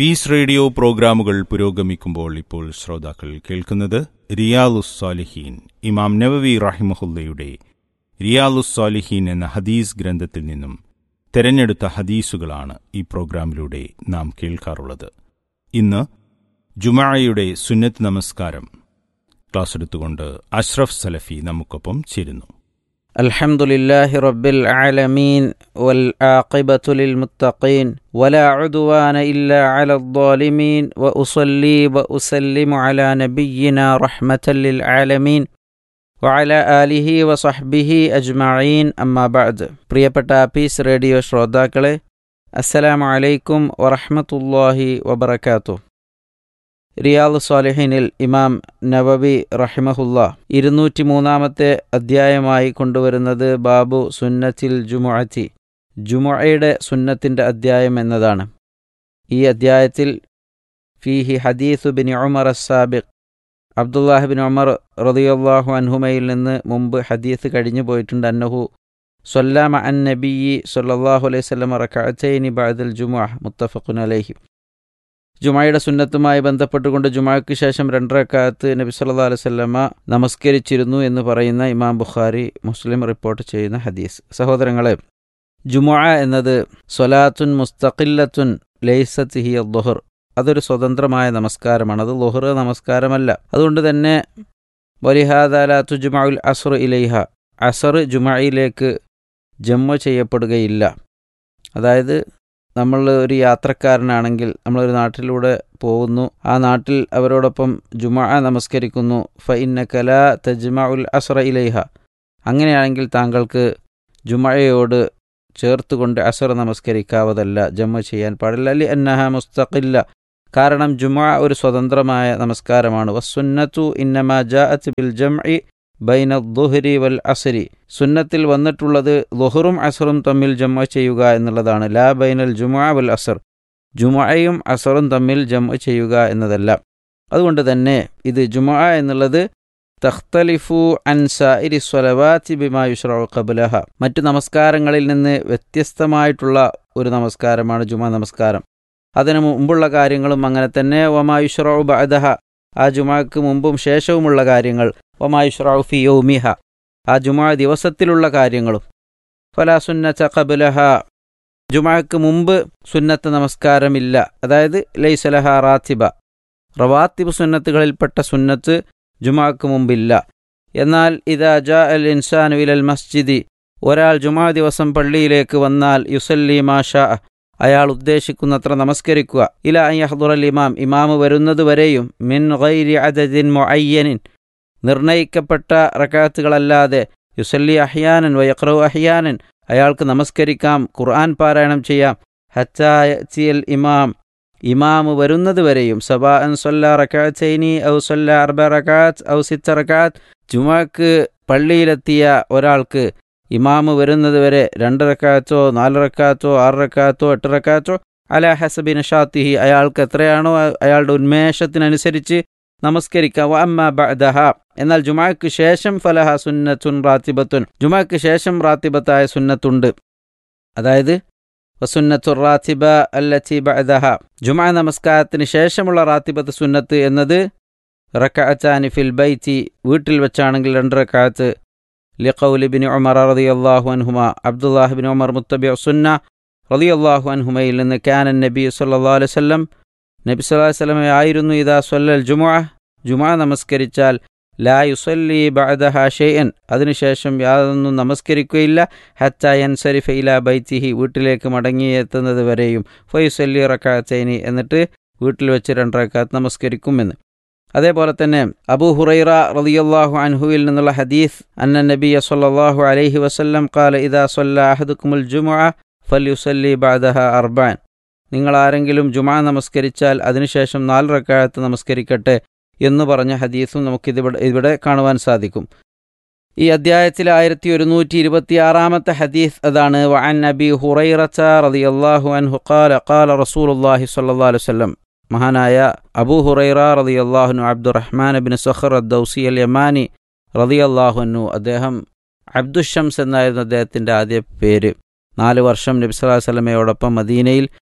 piece radio പ്രോഗ്രാമുകൾ പുരോഗമിക്കുമ്പോൾ ഇപ്പോൾ ശ്രോതാക്കൾ കേൾക്കുന്നത് റിയാലുസ് സാലിഹീൻ ഇമാം നവവി റഹിമഹുല്ലയുടെ റിയാലുസ് സാലിഹീൻ എന്ന ഹദീസ് ഗ്രന്ഥത്തിൽ നിന്നും തെരഞ്ഞെടുത്ത ഹദീസുകളാണ് ഈ പ്രോഗ്രാമിലൂടെ നാം കേൾക്കാറുള്ളത് ഇന്ന് ജുമായയുടെ സുന്നത്ത് നമസ്കാരം ക്ലാസ് എടുത്തുകൊണ്ട് അഷ്റഫ് സലഫി നമുക്കൊപ്പം ചേരുന്നു الحمد لله رب العالمين والعاقبة للمتقين ولا عدوان إلا على الظالمين وأصلي وأسلم على نبينا رحمة للعالمين وعلى آله وصحبه أجمعين أما بعد പ്രിയപ്പെട്ട പീസ് റേഡിയോ ശ്രോതാക്കളെ അസ്സലാമു അലൈക്കും വറഹ്മത്തുള്ളാഹി വബറകാതുഹു റിയാദ് സ്വാലിഹിനിൽ ഇമാം നവവി റഹിമഹുല്ല ഇരുന്നൂറ്റി മൂന്നാമത്തെ അധ്യായമായി കൊണ്ടുവരുന്നത് ബാബു സുന്നത്തിൽ ജുമുഅത്തി ജുമുഅയുടെ സുന്നത്തിൻ്റെ അധ്യായം എന്നതാണ് ഈ അധ്യായത്തിൽ ഫീഹി ഹദീസു ബിൻ ഉമർ അസാബിഖ് അബ്ദുല്ലാഹിബിൻ ഉമർ റളിയല്ലാഹു അൻഹുമയിൽ നിന്ന് മുമ്പ് ഹദീസ് കഴിഞ്ഞു പോയിട്ടുണ്ട് അന്നഹു സൊല്ലാമ അൻ നബിയി സല്ലല്ലാഹു അലൈഹി വസല്ലം റകഅത്തൈനി ബഅദൽ ജുമുഅ മുത്തഫഖുൻ അലൈഹി ജുമായുടെ സുന്നത്തുമായി ബന്ധപ്പെട്ടുകൊണ്ട് ജുമായ്ക്ക് ശേഷം രണ്ടരക്കാലത്ത് നബി സല്ലാ അലൈവല്ലമ്മ നമസ്കരിച്ചിരുന്നു എന്ന് പറയുന്ന ഇമാം ബുഖാരി മുസ്ലിം റിപ്പോർട്ട് ചെയ്യുന്ന ഹദീസ് സഹോദരങ്ങളെ ജുമുഅ എന്നത് സൊലാത്തുൻ മുസ്തഖില്ലത്തുൻ ലൈസത്ത് ഹി ദുഹർ അതൊരു സ്വതന്ത്രമായ നമസ്കാരമാണ് അത് ലുഹർ നമസ്കാരമല്ല അതുകൊണ്ട് തന്നെ വലിഹാദാലാത്തു ജുമാഉൽ അസർ ഇലൈഹ അസർ ജുമയിലേക്ക് ജമ്മ ചെയ്യപ്പെടുകയില്ല അതായത് നമ്മൾ ഒരു യാത്രക്കാരനാണെങ്കിൽ നമ്മളൊരു നാട്ടിലൂടെ പോകുന്നു ആ നാട്ടിൽ അവരോടൊപ്പം ജുമാ നമസ്കരിക്കുന്നു ഫ ഇന്ന കല തജ്മ ഉൽ അസ്ര ഇലൈഹ അങ്ങനെയാണെങ്കിൽ താങ്കൾക്ക് ജുമയോട് ചേർത്തുകൊണ്ട് അസർ നമസ്കരിക്കാവതല്ല ജമ്മ ചെയ്യാൻ പാടില്ല അല്ലി അന്നഹ മുസ്തഖില്ല കാരണം ജുമാ ഒരു സ്വതന്ത്രമായ നമസ്കാരമാണ് വസുന്നത്തു ഇന്നമ ജാഅത്ത് ബിൽ ജംഇ ബൈന ദുഹരി വൽ അസരി സുന്നത്തിൽ വന്നിട്ടുള്ളത് ലുഹറും അസറും തമ്മിൽ ജമ ചെയ്യുക എന്നുള്ളതാണ് ലാ ബൈനൽ ജുമാ വൽ അസർ ജുമയും അസറും തമ്മിൽ ജമ ചെയ്യുക എന്നതല്ല അതുകൊണ്ട് തന്നെ ഇത് ജുമാ എന്നുള്ളത് തഖ്തലിഫു അൻസാഇരി സ്വലവാത്തി ബിമാ യുഷ്റു ഖബലഹ മറ്റു നമസ്കാരങ്ങളിൽ നിന്ന് വ്യത്യസ്തമായിട്ടുള്ള ഒരു നമസ്കാരമാണ് ജുമാ നമസ്കാരം അതിനു മുമ്പുള്ള കാര്യങ്ങളും അങ്ങനെ തന്നെ വമാ യുഷ്റു ബഅദഹ ആ ജുമാക്ക് മുമ്പും ശേഷവുമുള്ള കാര്യങ്ങൾ ഒമായുഷ്റൌഫി യൗമിഹ ആ ജുമാ ദിവസത്തിലുള്ള കാര്യങ്ങളും ഫലാ സുന്നത്ത കബുലഹ ജുമാക്ക് മുമ്പ് സുന്നത്ത് നമസ്കാരമില്ല അതായത് ലൈസലഹ റാത്തിബ റവാത്തിബ് സുന്നത്തുകളിൽപ്പെട്ട സുന്നത്ത് ജുമാക്ക് മുമ്പില്ല എന്നാൽ ഇതാ ജാ അൽ ഇൻസാനു ഇലൽ മസ്ജിദി ഒരാൾ ജുമാ ദിവസം പള്ളിയിലേക്ക് വന്നാൽ യുസല്ലി മാഷാ അയാൾ ഉദ്ദേശിക്കുന്നത്ര നമസ്കരിക്കുക ഇല അയ്യഹ്ദുറൽ ഇമാം ഇമാമ് വരുന്നതുവരെയും മിൻ ഗൈരി അദദിൻ മൊയ്യനിൻ നിർണയിക്കപ്പെട്ട റക്കാത്തുകളല്ലാതെ യുസല്ലി അഹ്യാനൻ വയക്രു അഹ്യാനൻ അയാൾക്ക് നമസ്കരിക്കാം ഖുർആൻ പാരായണം ചെയ്യാം ഹച്ചായൽ ഇമാം ഇമാമ് വരുന്നതുവരെയും സബാ അൻ സൊല്ല റക്കാത്തൈനി ഔ സൊല്ല അർബ റക്കാത്ത് ഔ സിത്ത റക്കാത്ത് ജുമാക്ക് പള്ളിയിലെത്തിയ ഒരാൾക്ക് ഇമാമ് വരുന്നതുവരെ രണ്ട് റക്കാത്തോ നാല് റക്കാത്തോ ആറ് റക്കാത്തോ എട്ട് റക്കാത്തോ അല ഹസബിൻ ഷാത്തിഹി അയാൾക്ക് എത്രയാണോ അയാളുടെ ഉന്മേഷത്തിനനുസരിച്ച് നമസ്കരിക്കാം അമ്മ ബഅദഹ എന്നാൽ ജുമാക്ക് ശേഷം ഫലഹ സുന്നത്തുൻ റാത്തിബത്തുൻ ജുമാക്ക് ശേഷം റാത്തിബത്തായ സുന്നത്തുണ്ട് അതായത് വസുന്നത്തു റാത്തിബ അല്ലത്തി ബഅദഹ ജുമാ നമസ്കാരത്തിന് ശേഷമുള്ള റാത്തിബത്ത് സുന്നത്ത് എന്നത് റക്കഅത്താനി ഫിൽ ബൈത്തി വീട്ടിൽ വെച്ചാണെങ്കിൽ രണ്ട് റക്കഅത്ത് ലിഖൗലി ബിൻ ഉമർ റളിയല്ലാഹു അൻഹുമ അബ്ദുല്ലാഹ് ബിൻ ഉമർ മുത്തബിഉ സുന്ന റളിയല്ലാഹു അൻഹുമയിൽ നിന്ന് കാനൻ നബി സല്ലല്ലാഹു അലൈഹി വസല്ലം നബി സല്ലല്ലാഹു അലൈഹി വസല്ലം ആയിരുന്നു ഇദാ സ്വല്ലൽ ജുമുഅ ജുമുഅ നമസ്കരിച്ചാൽ ലാ യുസല്ലി ബഅദഹ ഷൈഅൻ അതിനുശേഷം യാതൊന്നും നമസ്കരിക്കുകയില്ല ഹത്ത യൻസരിഫ ഇല ബൈത്തിഹി വീട്ടിലേക്ക് മടങ്ങിയെത്തുന്നത് വരെയും ഫയുസല്ലി റക്കാത്തൈനി എന്നിട്ട് വീട്ടിൽ വെച്ച് രണ്ട് റക്കാത്ത് നമസ്കരിക്കുമെന്ന് അതേപോലെ തന്നെ അബൂ ഹുറൈറ റളിയല്ലാഹു അൻഹുവിൽ നിന്നുള്ള ഹദീസ് അന്ന നബിയ സല്ലല്ലാഹു അലൈഹി വസല്ലം ഖാല ഇദാ സല്ല അഹദുക്കുമുൽ ജുമുഅ ഫൽയുസല്ലി ബഅദഹ അർബാൻ നിങ്ങൾ ആരെങ്കിലും ജുമാ നമസ്കരിച്ചാൽ അതിനുശേഷം നാല് റക്കായത്ത് നമസ്കരിക്കട്ടെ എന്ന് പറഞ്ഞ ഹദീസും നമുക്കിതിവിടെ ഇവിടെ കാണുവാൻ സാധിക്കും ഈ അദ്ധ്യായത്തിൽ ആയിരത്തി ഒരുന്നൂറ്റി ഇരുപത്തി ആറാമത്തെ ഹദീസ് അതാണ് വഅൻ നബി ഹുറൈറച്ച റളിയല്ലാഹു അൻഹു ഖാല ഖാല റസൂലുള്ളാഹി സ്വല്ലല്ലാഹു അലൈഹി വസല്ലം മഹാനായ അബൂ ഹുറൈറ റളിയല്ലാഹുനു Abdur Rahman bin Sakhr Ad Dawsi al Yamani റളിയല്ലാഹുനു അദ്ദേഹം അബ്ദുഷംസ് എന്നായിരുന്നു അദ്ദേഹത്തിൻ്റെ ആദ്യ പേര് നാല് വർഷം നബി സല്ലല്ലാഹു അലൈഹി വസല്ലമയോടൊപ്പം മദീനയിൽ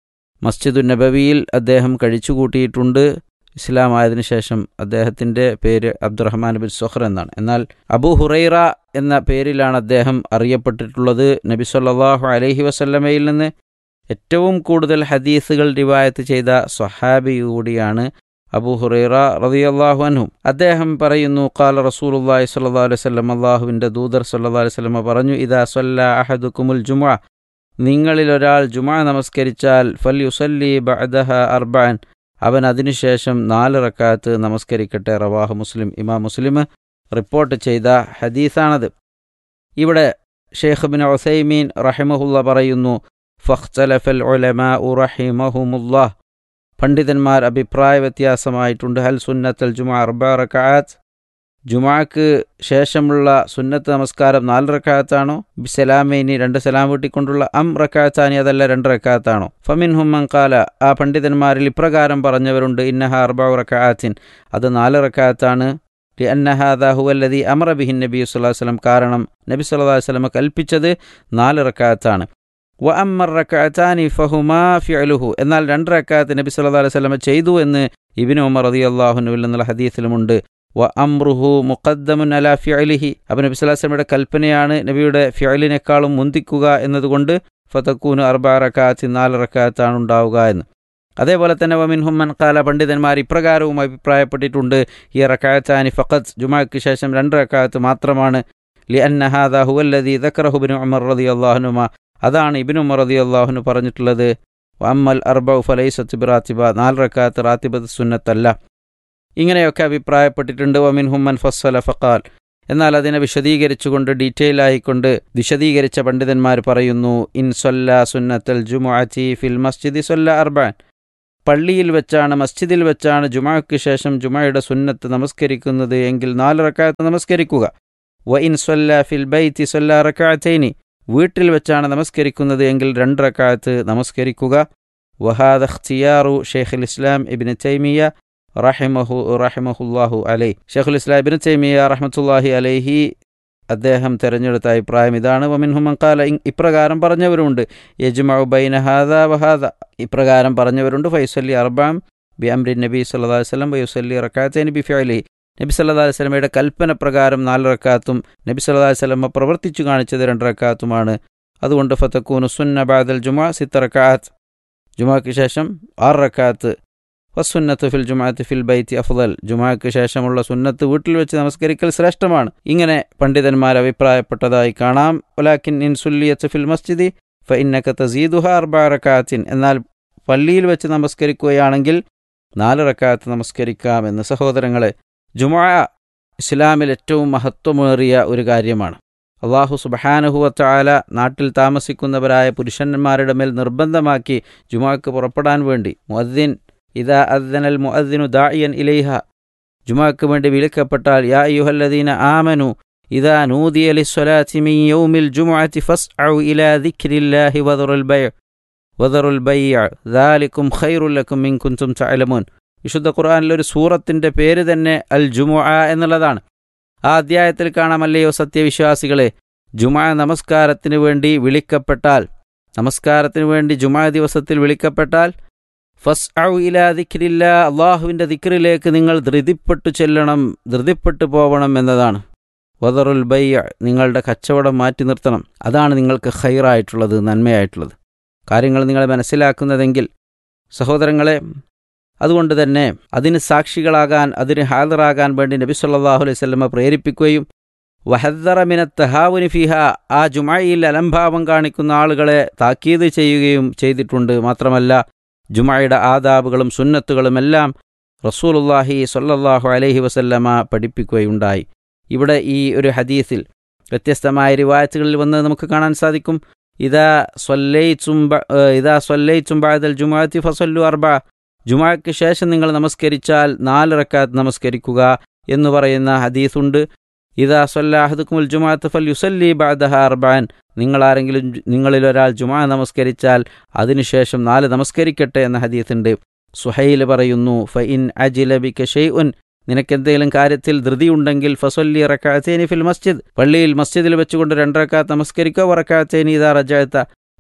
മസ്ജിദുൻ നബവിയിൽ അദ്ദേഹം കഴിച്ചുകൂട്ടിയിട്ടുണ്ട് ഇസ്ലാം ആയതിനു ശേഷം അദ്ദേഹത്തിൻ്റെ പേര് അബ്ദുറഹ്മാൻ ബിൻ സൊഹർ എന്നാണ് എന്നാൽ അബു ഹുറൈറ എന്ന പേരിലാണ് അദ്ദേഹം അറിയപ്പെട്ടിട്ടുള്ളത് നബി സല്ലല്ലാഹു അലൈഹി വസല്ലമയിൽ നിന്ന് ഏറ്റവും കൂടുതൽ ഹദീസുകൾ റിവായത്ത് ചെയ്ത സ്വഹാബി കൂടിയാണ് അബൂ ഹുറൈറ റളിയല്ലാഹു അൻഹു അദ്ദേഹം പറയുന്നു ഖാല റസൂലുള്ളാഹി സ്വല്ലല്ലാഹു അലൈഹി വസല്ലം അല്ലാഹുവിൻ്റെ ദൂതർ സ്വല്ലല്ലാഹു അലൈഹി വസല്ലം പറഞ്ഞു ഇദാ സല്ല അഹദുക്കുമുൽ ജുമുഅ നിങ്ങളിൽ ഒരാൾ ജുമുഅ നമസ്കരിച്ചാൽ ഫൽ യുസല്ലി ബഅദഹ അർബഅൻ അവൻ അതിനുശേഷം നാല് റക്കാത്ത് നമസ്കരിക്കട്ടെ റവാഹ് മുസ്ലിം ഇമാം മുസ്ലിം റിപ്പോർട്ട് ചെയ്ത ഹദീസാണത് ഇവിടെ ഷെയ്ഖ് ബിൻ ഒസൈമീൻ റഹിമഹുല്ല പറയുന്നു ഫഖ്തലഫൽ ഉലമാ റഹിമഹുമുല്ലാഹ് പണ്ഡിതന്മാർ അഭിപ്രായ വ്യത്യാസമായിട്ടുണ്ട് ഹൽ സുന്നത്തൽ ജുമാ അർബ റക്കാത്ത് ജുമാക്ക് ശേഷമുള്ള സുന്നത്ത് നമസ്കാരം നാല് റക്കാത്താണോ ബിസലാമേനി രണ്ട് സലാം വീട്ടിക്കൊണ്ടുള്ള അം റക്കാത്താനി അതല്ല രണ്ട് റക്കാത്താണോ ഫമിൻ ഹുമ്മൻ കാല ആ പണ്ഡിതന്മാരിൽ ഇപ്രകാരം പറഞ്ഞവരുണ്ട് ഇന്നഹ അർബ റക്കാത്തിൻ അത് നാല് റക്കാത്താണ് അന്നഹാദാഹുവല്ലതി അമറ ബിഹിൻ നബി സുല്ലാ വസ്ലം കാരണം നബി സല്ലാ വസ്ലമ കൽപ്പിച്ചത് നാല് റക്കാത്താണ് വ അമ്മർ റക്കാത്താനി ഫഹുമാ ഫിഅലുഹു എന്നാൽ രണ്ട് റക്കാത്ത് നബി സല്ലാ അലൈഹി സ്വലമ ചെയ്തു എന്ന് ഇബിൻ ഉമർ റതി അള്ളാഹുനുവിൽ എന്നുള്ള ഹദീസിലുമുണ്ട് വ അമ്രുഹു മുഖദ്ദമുൻ അല ഫിഅലിഹി അപ്പം നബി സ്വലാഹു വസ്ലമയുടെ കൽപ്പനയാണ് നബിയുടെ ഫിഅലിനേക്കാളും മുന്തിക്കുക എന്നതുകൊണ്ട് ഫതക്കൂന് അർബ റക്കാത്തി നാല് റക്കാത്താണ് ഉണ്ടാവുക എന്ന് അതേപോലെ തന്നെ വമിൻ ഹുമ്മൻ കാല പണ്ഡിതന്മാർ ഇപ്രകാരവും അഭിപ്രായപ്പെട്ടിട്ടുണ്ട് ഈ റക്കാത്താനി ഫഖത്ത് ജുമാക്ക് ശേഷം രണ്ട് റക്കാത്ത് മാത്രമാണ് ലി അന്നഹാദ ഹുവല്ലദി ദക്റഹുബിൻ ഉമർ റതി അള്ളാഹുനുമ അതാണ് ഇബിൻ ഉമർ റതി അള്ളാഹുന് പറഞ്ഞിട്ടുള്ളത് അമ്മൽ അർബ ഫലൈസത്ത് ബിറാത്തിബ നാല് റക്കാത്ത് റാത്തിബത്ത് സുന്നത്തല്ല ഇങ്ങനെയൊക്കെ അഭിപ്രായപ്പെട്ടിട്ടുണ്ട് വമിൻ ഹുമ്മൻ ഫസ്സല ഫക്കാൽ എന്നാൽ അതിനെ വിശദീകരിച്ചുകൊണ്ട് ഡീറ്റെയിൽ ആയിക്കൊണ്ട് വിശദീകരിച്ച പണ്ഡിതന്മാർ പറയുന്നു ഇൻ സൊല്ല സുന്നത്തൽ ജുമുഅത്തി ഫിൽ മസ്ജിദി സൊല്ല അർബാൻ പള്ളിയിൽ വെച്ചാണ് മസ്ജിദിൽ വെച്ചാണ് ജുമാക്ക് ശേഷം ജുമയുടെ സുന്നത്ത് നമസ്കരിക്കുന്നത് എങ്കിൽ നാല് റക്കാത്ത് നമസ്കരിക്കുക വ ഇൻ സൊല്ല ഫിൽ ബൈത്തി സൊല്ല റക്കാത്തൈനി വീട്ടിൽ വെച്ചാണ് നമസ്കരിക്കുന്നത് എങ്കിൽ രണ്ട് റക്കാത്ത് നമസ്കരിക്കുക വഹാദ് ഖ്തിയാറു ഷെയ്ഖുൽ ഇസ്ലാം ഇബിന് തൈമിയ റഹിമഹു റഹിമഹുല്ലാഹു അലൈ ഷെയ്ഖുൽ ഇസ്ലാം ഇബിന് തൈമിയ റഹ്മത്തുല്ലാഹി അലൈഹി അദ്ദേഹം തിരഞ്ഞെടുത്ത അഭിപ്രായം ഇതാണ് വമിൻഹുമൻ കാല ഇപ്രകാരം പറഞ്ഞവരുണ്ട് യജ്മഉ ബൈന ഹാദ വഹാദ ഇപ്രകാരം പറഞ്ഞവരുണ്ട് ഫൈസല്ലി അർബാം ബി അംരി നബി സല്ലല്ലാഹു അലൈഹി വസല്ലം വയുസല്ലി റക്കാത്തൈനി ബി ഫിഅലി നബി സല്ലല്ലാഹു അലൈഹി വസല്ലമയുടെ കൽപ്പന പ്രകാരം നാല് റക്കാത്തും നബി സല്ലല്ലാഹു അലൈഹി വസല്ലമ പ്രവർത്തിച്ചു കാണിച്ചത് രണ്ട് റക്കാത്തുമാണ് അതുകൊണ്ട് ഫതക്കൂനു സുന്ന ബാദൽ ജുമാ സിത്ത റക്കാത്ത് ജുമാക്ക് ശേഷം ആറ് റക്കാത്ത് വസുന്നത്ത് ഫിൽ ജുമാഅത്ത് ഫിൽ ബൈത്തി അഫ്ദൽ ജുമാക്ക് ശേഷമുള്ള സുന്നത്ത് വീട്ടിൽ വെച്ച് നമസ്കരിക്കൽ ശ്രേഷ്ഠമാണ് ഇങ്ങനെ പണ്ഡിതന്മാർ അഭിപ്രായപ്പെട്ടതായി കാണാം ഒലാക്കിൻ ഇൻ സുല്ലിയത്ത് ഫിൽ മസ്ജിദി ഫ ഇന്നക തസീദുഹ അർബ റക്കാത്തിൻ എന്നാൽ പള്ളിയിൽ വെച്ച് നമസ്കരിക്കുകയാണെങ്കിൽ നാല് റക്കാത്ത് നമസ്കരിക്കാമെന്ന് സഹോദരങ്ങളെ ജുമാ ഇസ്ലാമിൽ ഏറ്റവും മഹത്വമേറിയ ഒരു കാര്യമാണ് അള്ളാഹു സുബഹാനുഹുവത്തായ നാട്ടിൽ താമസിക്കുന്നവരായ പുരുഷന്മാരുടെ മേൽ നിർബന്ധമാക്കി ജുമാക്ക് പുറപ്പെടാൻ വേണ്ടി മുഅദ്ദിൻ ഇതാ അദ്ദനൽ മുഅദ്ദിനു ദാഇയൻ ഇലൈഹ ജുമാക്ക് വേണ്ടി വിളിക്കപ്പെട്ടാൽ യാ അയ്യുഹല്ലദീന ആമനു ഇതാ നൂദിയ ലിസ്വലാത്തി മിൻ യൗമിൽ ജുമുഅത്തി ഫസ്അു ഇലാ ദിക്രില്ലാഹി വദറുൽ ബൈഅ വദറുൽ ബൈഅ ദാലിക്കും ഖൈറുൽ ലക്കും ഇൻ കുൻതും തഅലമൂൻ വിശുദ്ധ ഖുർആനിൽ ഒരു സൂറത്തിന്റെ പേര് തന്നെ അൽ ജുമുഅ എന്നുള്ളതാണ് ആ അധ്യായത്തിൽ കാണാമല്ലയോ സത്യവിശ്വാസികളെ ജുമാ നമസ്കാരത്തിന് വേണ്ടി വിളിക്കപ്പെട്ടാൽ നമസ്കാരത്തിന് വേണ്ടി ജുമാ ദിവസത്തിൽ വിളിക്കപ്പെട്ടാൽ ഫസ് ഔ ഇലാ ദിക്രില്ല അള്ളാഹുവിൻ്റെ ദിക്റിലേക്ക് നിങ്ങൾ ധൃതിപ്പെട്ടു ചെല്ലണം ധൃതിപ്പെട്ടു പോകണം എന്നതാണ് വദറുൽ ബയ്യ നിങ്ങളുടെ കച്ചവടം മാറ്റി നിർത്തണം അതാണ് നിങ്ങൾക്ക് ഹൈറായിട്ടുള്ളത് നന്മയായിട്ടുള്ളത് കാര്യങ്ങൾ നിങ്ങൾ മനസ്സിലാക്കുന്നതെങ്കിൽ സഹോദരങ്ങളെ അതുകൊണ്ട് തന്നെ അതിന് സാക്ഷികളാകാൻ അതിന് ഹാജറാകാൻ വേണ്ടി നബി സല്ലാഹു അലൈഹി സ്വലമ പ്രേരിപ്പിക്കുകയും വഹദ്ദറമിന തഹാവുനി ഫിഹ ആ ജുമായിൽ അലംഭാവം കാണിക്കുന്ന ആളുകളെ താക്കീത് ചെയ്യുകയും ചെയ്തിട്ടുണ്ട് മാത്രമല്ല ജുമായുടെ ആദാബുകളും സുന്നത്തുകളുമെല്ലാം റസൂലുല്ലാഹി സൊല്ലാഹു അലൈഹി വസല്ലമ പഠിപ്പിക്കുകയുണ്ടായി ഇവിടെ ഈ ഒരു ഹദീസിൽ വ്യത്യസ്തമായ റിവായത്തുകളിൽ വന്ന് നമുക്ക് കാണാൻ സാധിക്കും ഇതാ സൊല്ലൈ ചുംബ ഇതാ സൊല്ലൈ ചുംബാദൽ ജുമാഅത്തി ഫസല്ലു അർബ ജുമാക്ക് ശേഷം നിങ്ങൾ നമസ്കരിച്ചാൽ നാല് റക്കാത്ത് നമസ്കരിക്കുക എന്ന് പറയുന്ന ഹദീസുണ്ട് ഇതാ സൊല്ലാഹദുക്കുമുൽ ജുമാഅത്ത് ഫൽ യുസല്ലി ബാദഹ അർബാൻ നിങ്ങളാരെങ്കിലും നിങ്ങളിൽ ഒരാൾ ജുമാ നമസ്കരിച്ചാൽ അതിനുശേഷം നാല് നമസ്കരിക്കട്ടെ എന്ന ഹദീസുണ്ട് സുഹൈൽ പറയുന്നു ഫ ഇൻ അജിലബിക ഷെയ്ഉൻ നിനക്കെന്തെങ്കിലും കാര്യത്തിൽ ധൃതിയുണ്ടെങ്കിൽ ഫസൊല്ലി റക്കാത്തേനി ഫിൽ മസ്ജിദ് പള്ളിയിൽ മസ്ജിദിൽ വെച്ചുകൊണ്ട് രണ്ടരക്കാത്ത് നമസ്കരിക്കോ വറക്കാത്തേനി ഇതാ റജാത്ത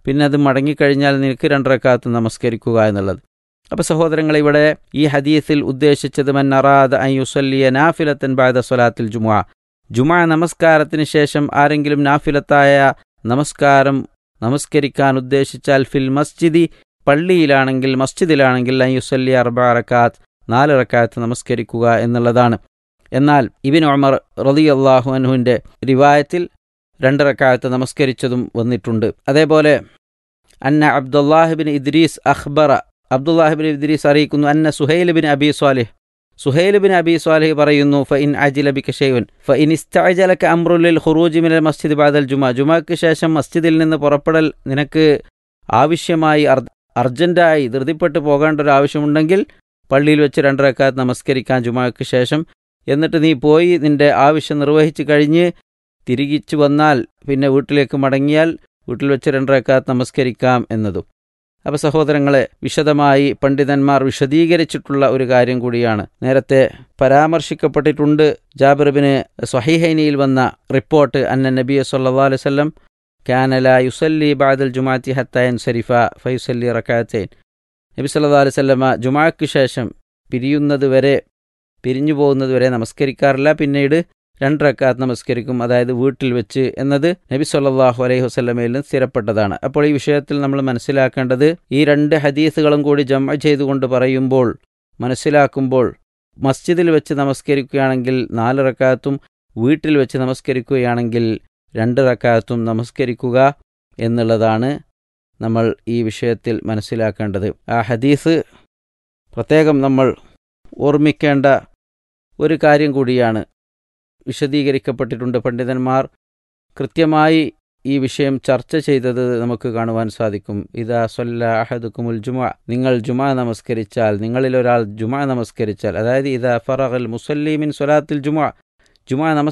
പിന്നെ അത് മടങ്ങിക്കഴിഞ്ഞാൽ നിനക്ക് രണ്ടരക്കാലത്ത് നമസ്കരിക്കുക എന്നുള്ളത് അപ്പോൾ സഹോദരങ്ങളെ ഇവിടെ ഈ ഹദീസിൽ ഉദ്ദേശിച്ചത് മൻ അറാദ അൻ യുസല്ലിയ നാഫിലത്തൻ ബാദ സ്വലാത്തിൽ ജുമുഅ ജുമാ നമസ്കാരത്തിന് ശേഷം ആരെങ്കിലും നാഫിലത്തായ നമസ്കാരം നമസ്കരിക്കാൻ ഉദ്ദേശിച്ചാൽ ഫിൽ മസ്ജിദി പള്ളിയിലാണെങ്കിൽ മസ്ജിദിലാണെങ്കിൽ അൻ യുസല്ലി അർബ റക്കാത്ത് നാല് റക്കാത്ത് നമസ്കരിക്കുക എന്നുള്ളതാണ് എന്നാൽ ഇബിൻ ഉമർ റതി അള്ളാഹു അനുവിൻ്റെ റിവായത്തിൽ രണ്ട് റക്കാത്ത് നമസ്കരിച്ചതും വന്നിട്ടുണ്ട് അതേപോലെ അന്ന അബ്ദുല്ലാഹിബിൻ ഇദ്രീസ് അഖ്ബറ അബ്ദുല്ലാഹിബിൻ ഇദ്രീസ് അറിയിക്കുന്നു അന്ന Suhail bin Abi Salih Suhail bin Abi Salih പറയുന്നു ഫ ഇൻ അജിലബിക ഷെയ്വൻ ഫ ഇൻ ഇസ്തഅജലക അംറുലിൽ ഖുറൂജി മിനൽ മസ്ജിദ് ബാദൽ ജുമാ ജുമാക്ക് ശേഷം മസ്ജിദിൽ നിന്ന് പുറപ്പെടൽ നിനക്ക് ആവശ്യമായി അർ അർജന്റായി ധൃതിപ്പെട്ട് പോകേണ്ട ഒരു ആവശ്യമുണ്ടെങ്കിൽ പള്ളിയിൽ വെച്ച് രണ്ടരക്കാത്ത് നമസ്കരിക്കാൻ ജുമാക്ക് ശേഷം എന്നിട്ട് നീ പോയി നിന്റെ ആവശ്യം നിർവഹിച്ചു കഴിഞ്ഞ് തിരികിച്ചു വന്നാൽ പിന്നെ വീട്ടിലേക്ക് മടങ്ങിയാൽ വീട്ടിൽ വെച്ച് രണ്ടരക്കാത്ത് നമസ്കരിക്കാം എന്നതും അപ്പോൾ സഹോദരങ്ങളെ വിശദമായി പണ്ഡിതന്മാർ വിശദീകരിച്ചിട്ടുള്ള ഒരു കാര്യം കൂടിയാണ് നേരത്തെ പരാമർശിക്കപ്പെട്ടിട്ടുണ്ട് ജാബിർബിന് സ്വഹീഹൈനിയിൽ വന്ന റിപ്പോർട്ട് അന്ന നബി സല്ലാ അലൈവല്ലം കാനല യുസല്ലി ബാദൽ ജുമാത്തി ഹത്തയൻ സരിഫ ഫയുസല്ലി റക്കാത്തൈൻ നബി സല്ലാ അലൈവല്ലമ ജുമാക്ക് ശേഷം പിരിയുന്നത് വരെ പിരിഞ്ഞു പോകുന്നത് വരെ നമസ്കരിക്കാറില്ല പിന്നീട് രണ്ടരക്കാത്ത് നമസ്കരിക്കും അതായത് വീട്ടിൽ വെച്ച് എന്നത് നബി സല്ലാഹു അലൈഹി വസ്ലമയിൽ നിന്ന് സ്ഥിരപ്പെട്ടതാണ് അപ്പോൾ ഈ വിഷയത്തിൽ നമ്മൾ മനസ്സിലാക്കേണ്ടത് ഈ രണ്ട് ഹദീസുകളും കൂടി ജമ ചെയ്തുകൊണ്ട് പറയുമ്പോൾ മനസ്സിലാക്കുമ്പോൾ മസ്ജിദിൽ വെച്ച് നമസ്കരിക്കുകയാണെങ്കിൽ നാല് റക്കാത്തും വീട്ടിൽ വെച്ച് നമസ്കരിക്കുകയാണെങ്കിൽ രണ്ട് റക്കാത്തും നമസ്കരിക്കുക എന്നുള്ളതാണ് നമ്മൾ ഈ വിഷയത്തിൽ മനസ്സിലാക്കേണ്ടത് ആ ഹദീസ് പ്രത്യേകം നമ്മൾ ഓർമ്മിക്കേണ്ട ഒരു കാര്യം കൂടിയാണ് വിശദീകരിക്കപ്പെട്ടിട്ടുണ്ട് പണ്ഡിതന്മാർ കൃത്യമായി ഈ വിഷയം ചർച്ച ചെയ്തത് നമുക്ക് കാണുവാൻ സാധിക്കും ഇതാ സൊല്ല അഹദുക്കുമുൽ ജുമ നിങ്ങൾ ജുമ നമസ്കരിച്ചാൽ നിങ്ങളിൽ ഒരാൾ ജുമ നമസ്കരിച്ചാൽ അതായത് ഇതാ ഫറഹൽ മുസല്ലീമിൻ സ്വലാത്തിൽ ജുമ ജുമ നമസ്